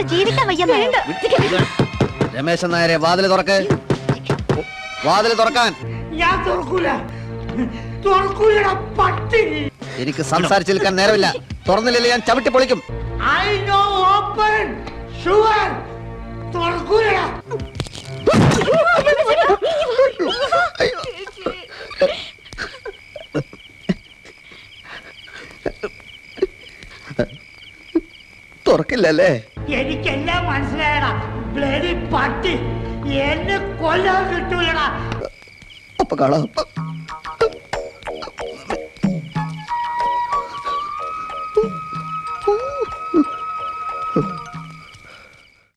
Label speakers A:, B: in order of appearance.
A: ജീവിക്കാൻ വയ്യ
B: രമേശൻ നായരെ വാതില് തുറക്ക് വാതില് തുറക്കാൻ
C: ഞാൻ തുറക്കൂല തുറക്കൂലടാ പട്ടി
B: എനിക്ക് സംസാരിച്ചു നിൽക്കാൻ നേരമില്ല തുറന്നില്ലെങ്കിൽ ഞാൻ ചവിട്ടി പൊളിക്കും
C: ഐ നോ ഓപ്പൺ ഷുവർ തുറക്കൂലടാ
B: തുറക്കില്ലല്ലേ
C: എനിക്കെല്ലാം മനസ്സിലായടാ ബ്ലഡി പട്ടി എന്നെ കൊല്ലാൻ കിട്ടൂലടാ
B: അപ്പൊ കാണാം